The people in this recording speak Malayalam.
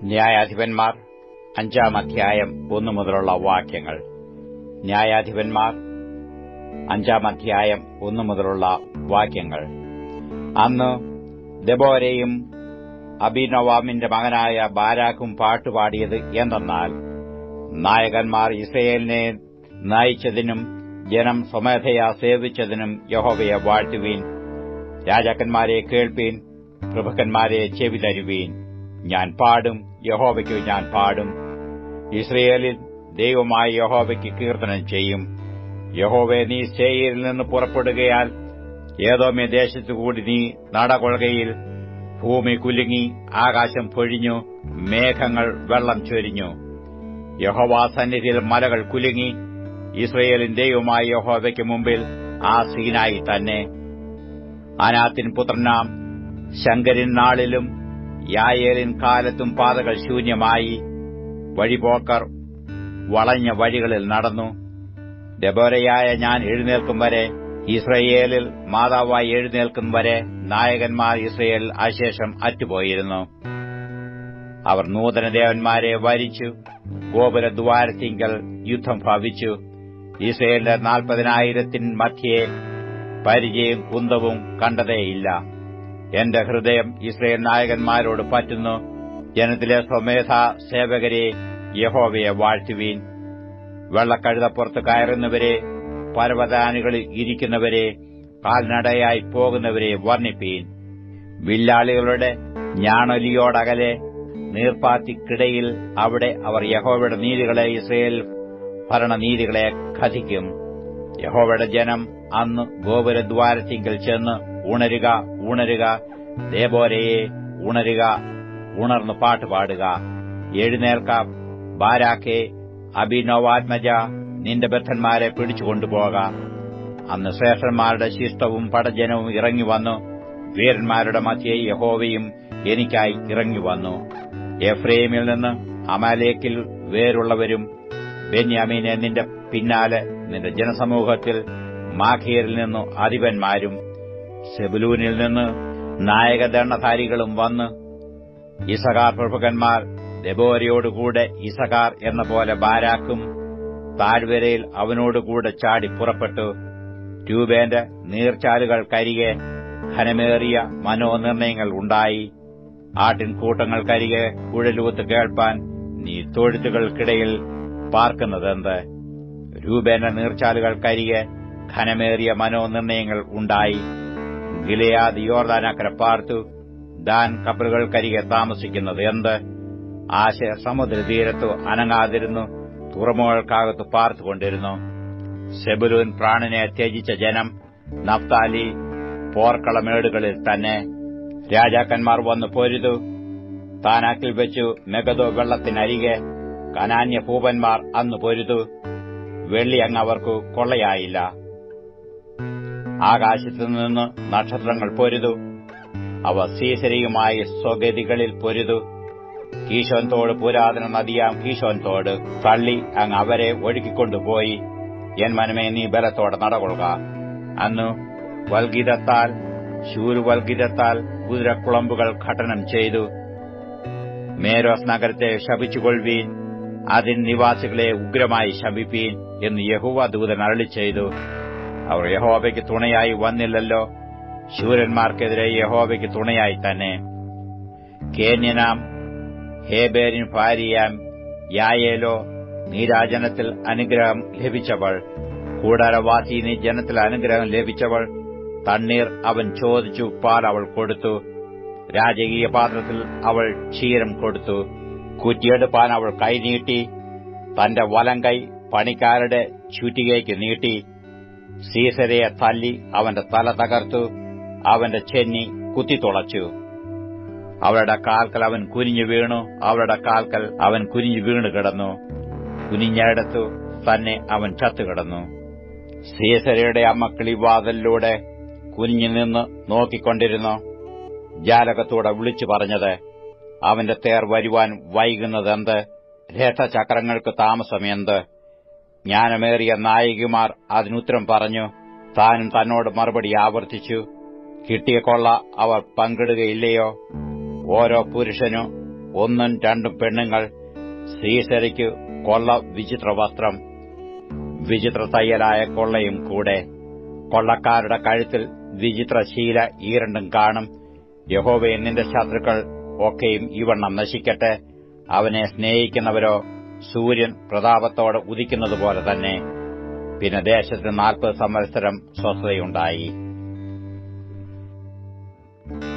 ന്യായാധിപന്മാർ അഞ്ചാം അധ്യായം ഒന്നു മുതലുള്ള വാക്യങ്ങൾ ന്യായാധിപന്മാർ അഞ്ചാം അധ്യായം ഒന്നു മുതലുള്ള വാക്യങ്ങൾ അന്ന് ദബോരയും അബിനവാമിന്റെ മകനായ ബാരാക്കും പാട്ടുപാടിയത് എന്തെന്നാൽ നായകന്മാർ ഇസ്രയേലിനെ നയിച്ചതിനും ജനം സ്വമേധയാ സേവിച്ചതിനും യഹോവയെ വാഴ്ത്തുവീൻ രാജാക്കന്മാരെ കേൾപ്പീൻ പ്രഭുക്കന്മാരെ ചെവി തരുവീൻ ഞാൻ പാടും യഹോവയ്ക്കു ഞാൻ പാടും ഇസ്രയേലിൽ ദൈവമായ യഹോവയ്ക്ക് കീർത്തനം ചെയ്യും യഹോവെ നീ സേയിരിൽ നിന്ന് പുറപ്പെടുകയാൽ ഏതോമ്യ ദേശത്തുകൂടി നീ നടകൊള്ളുകയിൽ ഭൂമി കുലുങ്ങി ആകാശം പൊഴിഞ്ഞു മേഘങ്ങൾ വെള്ളം ചൊരിഞ്ഞു യഹോവാ സന്നിധിയിൽ മലകൾ കുലുങ്ങി ഇസ്രയേലിൻ ദൈവമായ യഹോവയ്ക്ക് മുമ്പിൽ ആ സീനായി തന്നെ അനാത്തിൻ പുത്രനാം ശങ്കരിൻ നാളിലും യായേലിൻ കാലത്തും പാതകൾ ശൂന്യമായി വഴിപോക്കർ വളഞ്ഞ വഴികളിൽ നടന്നു ദബോരയായ ഞാൻ എഴുന്നേൽക്കും വരെ ഇസ്രയേലിൽ മാതാവായി എഴുന്നേൽക്കും വരെ നായകന്മാർ ഇസ്രയേലിൽ അശേഷം അറ്റുപോയിരുന്നു അവർ നൂതനദേവന്മാരെ വരിച്ചു ഗോപുരദ്വാരത്തിങ്കൽ യുദ്ധം ഭവിച്ചു ഇസ്രയേലിന്റെ നാൽപ്പതിനായിരത്തിൻ മധ്യേ പരിചയം കുന്തവും കണ്ടതേയില്ല എന്റെ ഹൃദയം ഇസ്രയേൽ നായകന്മാരോട് പറ്റുന്നു ജനത്തിലെ സ്വമേധ സേവകരെ യഹോവയെ വാഴ്ത്തുവീൻ വെള്ളക്കഴുതപ്പുറത്ത് കയറുന്നവരെ പർവ്വതാനികളിൽ ഇരിക്കുന്നവരെ കാൽനടയായി പോകുന്നവരെ വർണ്ണിപ്പീൻ വില്ലാളികളുടെ ഞാണൊലിയോടകലെ നീർപ്പാത്തിക്കിടയിൽ അവിടെ അവർ യഹോവയുടെ നീതികളെ ഇസ്രയേൽ ഭരണനീതികളെ കഥിക്കും യഹോവയുടെ ജനം അന്ന് ഗോപുരദ്വാരത്തിങ്കൽ ചെന്ന് ഉണരുക ഉണരുക ദേബോരയെ ഉണരുക ഉണർന്ന് പാട്ടുപാടുക എഴുന്നേൽക്ക ബാരാക്കെ അഭിനവാത്മജ നിന്റെ ബദ്ധന്മാരെ പിടിച്ചുകൊണ്ടുപോക അന്ന് ശ്രേഷ്ഠന്മാരുടെ ശിഷ്ടവും പടജനവും ഇറങ്ങി വന്നു വീരന്മാരുടെ മധ്യേ യഹോവയും എനിക്കായി ഇറങ്ങി വന്നു എഫ്രൈമിൽ നിന്ന് അമാലേക്കിൽ വേരുള്ളവരും ബെന്യാമീനെ നിന്റെ പിന്നാലെ നിന്റെ ജനസമൂഹത്തിൽ മാഖിയരിൽ നിന്നു അധിപന്മാരും സെബുലൂനിൽ നിന്ന് നായകദണ്ഡധാരികളും വന്ന് ഇസകാർ പ്രഭുക്കന്മാർ ദബോരയോടുകൂടെ ഇസകാർ എന്ന പോലെ ബാരാക്കും താഴ്വരയിൽ അവനോടുകൂടെ ചാടി പുറപ്പെട്ടു ട്യൂബേന്റെ നീർച്ചാലുകൾ കരികെ ഘനമേറിയ മനോനിർണയങ്ങൾ ഉണ്ടായി ആട്ടിൻകൂട്ടങ്ങൾക്കരികെ കുഴലൂത്ത് കേൾപ്പാൻ നീ തൊഴുത്തുകൾക്കിടയിൽ പാർക്കുന്നതെന്ത് രൂപേന്റെ നീർച്ചാലുകൾക്കരികെ ഘനമേറിയ മനോനിർണയങ്ങൾ ഉണ്ടായി ഗിലയാദ് യോർദാനക്കര പാർത്തു ദാൻ കപ്പലുകൾക്കരികെ താമസിക്കുന്നത് എന്ത് ആശ സമുദ്രതീരത്തു അനങ്ങാതിരുന്നു തുറമുകൾക്കകത്ത് പാർത്തുകൊണ്ടിരുന്നു സെബുലൂൻ പ്രാണനെ ത്യജിച്ച ജനം നഫ്താലി പോർക്കളമേടുകളിൽ തന്നെ രാജാക്കന്മാർ വന്നു പൊരുതു താനാക്കിൽ വെച്ചു മെഗതോ വെള്ളത്തിനരികെ കനാന്യ ഭൂപന്മാർ അന്ന് പൊരുതു വെള്ളി അങ്ങ് അവർക്ക് കൊള്ളയായില്ല ആകാശത്തു നിന്ന് നക്ഷത്രങ്ങൾ പൊരുതു അവ സീസരിയുമായി സ്വഗതികളിൽ പൊരുതു കീശോൻ തോട് പുരാതന നദിയാം കീശോൻ തോട് തള്ളി അങ്ങ് അവരെ ഒഴുക്കിക്കൊണ്ടുപോയി എൻ മനമേ നീ ബലത്തോടെ നടകൊള്ളുക അന്നു വൽഗീതത്താൽ ശൂരുവൽഗീതത്താൽ കുതിരക്കുളമ്പുകൾ ഘടനം ചെയ്തു മേരോസ് നഗരത്തെ ശപിച്ചുകൊള്ളുവീൻ അതിൻ നിവാസികളെ ഉഗ്രമായി ശപിപ്പീൻ എന്ന് യഹോവ ദൂതൻ അരളി ചെയ്തു അവർ യഹോവയ്ക്ക് തുണയായി വന്നില്ലല്ലോ ശൂരന്മാർക്കെതിരെ യഹോവയ്ക്ക് തുണയായി തന്നെ കേന്യനാം ഹേബേരിൻ ഭാര്യയാം യായേലോ നീരാജനത്തിൽ അനുഗ്രഹം ലഭിച്ചവൾ കൂടാരവാസി നീ ജനത്തിൽ അനുഗ്രഹം ലഭിച്ചവൾ തണ്ണീർ അവൻ ചോദിച്ചു പാൽ അവൾ കൊടുത്തു രാജകീയ പാത്രത്തിൽ അവൾ ക്ഷീരം കൊടുത്തു കുറ്റിയെടുപ്പാൻ അവൾ കൈനീട്ടി തന്റെ വലം കൈ പണിക്കാരുടെ ചുറ്റികയ്ക്ക് നീട്ടി സീസരയെ തല്ലി അവന്റെ തല തകർത്തു അവന്റെ ചെന്നി കുത്തിത്തുളച്ചു അവളുടെ കാൽക്കൽ അവൻ കുനിഞ്ഞു വീണു അവളുടെ കാൽക്കൽ അവൻ കുനിഞ്ഞു വീണു കിടന്നു കുനിഞ്ഞയിടത്തു തന്നെ അവൻ ചത്തുകിടന്നു സീസരയുടെ അമ്മ കിളിവാതലിലൂടെ കുനിഞ്ഞു നിന്ന് നോക്കിക്കൊണ്ടിരുന്നു ജാലകത്തോടെ വിളിച്ചു പറഞ്ഞത് അവന്റെ തേർ വരുവാൻ വൈകുന്നതെന്ത് രഥചക്രങ്ങൾക്ക് താമസമെന്ത് ജ്ഞാനമേറിയ നായികമാർ അതിനുത്തരം പറഞ്ഞു താനും തന്നോട് മറുപടി ആവർത്തിച്ചു കിട്ടിയ കൊള്ള അവർ പങ്കിടുകയില്ലയോ ഓരോ പുരുഷനു ഒന്നും രണ്ടും പെണ്ണുങ്ങൾ സീസരയ്ക്ക് കൊള്ള വിചിത്ര വസ്ത്രം വിചിത്ര തയ്യലായ കൊള്ളയും കൂടെ കൊള്ളക്കാരുടെ കഴുത്തിൽ വിചിത്ര ശീല ഈ രണ്ടും കാണും യഹോവയെ നിന്റെ ശത്രുക്കൾ ഒക്കെയും ഇവണ്ണം നശിക്കട്ടെ അവനെ സ്നേഹിക്കുന്നവരോ സൂര്യൻ പ്രതാപത്തോടെ ഉദിക്കുന്നതുപോലെ തന്നെ പിന്നെ ദേശത്ത് നാൽപ്പത് സംവത്സരം സ്വസ്ഥതയുണ്ടായി